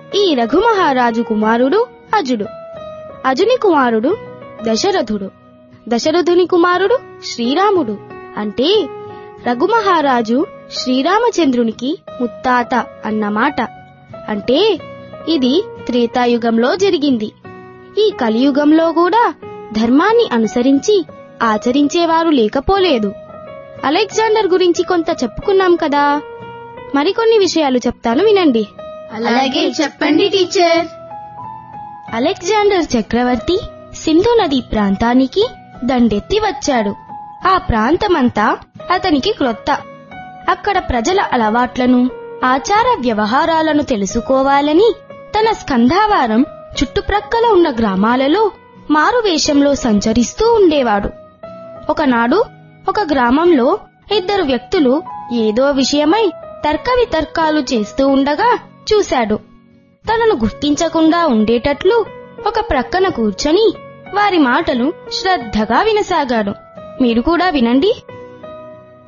ఈ రఘుమహారాజు కుమారుడు అజుడు అజుని కుమారుడు దశరథుడు దశరథుని కుమారుడు శ్రీరాముడు అంటే రఘుమహారాజు శ్రీరామచంద్రునికి ముత్తాత అన్నమాట అంటే ఇది త్రేతాయుగంలో జరిగింది ఈ కలియుగంలో కూడా ధర్మాన్ని అనుసరించి ఆచరించేవారు లేకపోలేదు అలెగ్జాండర్ గురించి కొంత చెప్పుకున్నాం కదా మరికొన్ని విషయాలు చెప్తాను వినండి అలాగే చెప్పండి టీచర్ అలెగ్జాండర్ చక్రవర్తి సింధు నది ప్రాంతానికి దండెత్తి వచ్చాడు ఆ ప్రాంతమంతా అతనికి క్రొత్త అక్కడ ప్రజల అలవాట్లను ఆచార వ్యవహారాలను తెలుసుకోవాలని తన స్కంధావారం చుట్టుప్రక్కల ఉన్న గ్రామాలలో మారువేషంలో సంచరిస్తూ ఉండేవాడు ఒకనాడు ఒక గ్రామంలో ఇద్దరు వ్యక్తులు ఏదో విషయమై తర్క వితర్కాలు చేస్తూ ఉండగా చూశాడు తనను గుర్తించకుండా ఉండేటట్లు ఒక ప్రక్కన కూర్చొని వారి మాటలు శ్రద్ధగా వినసాగాడు మీరు కూడా వినండి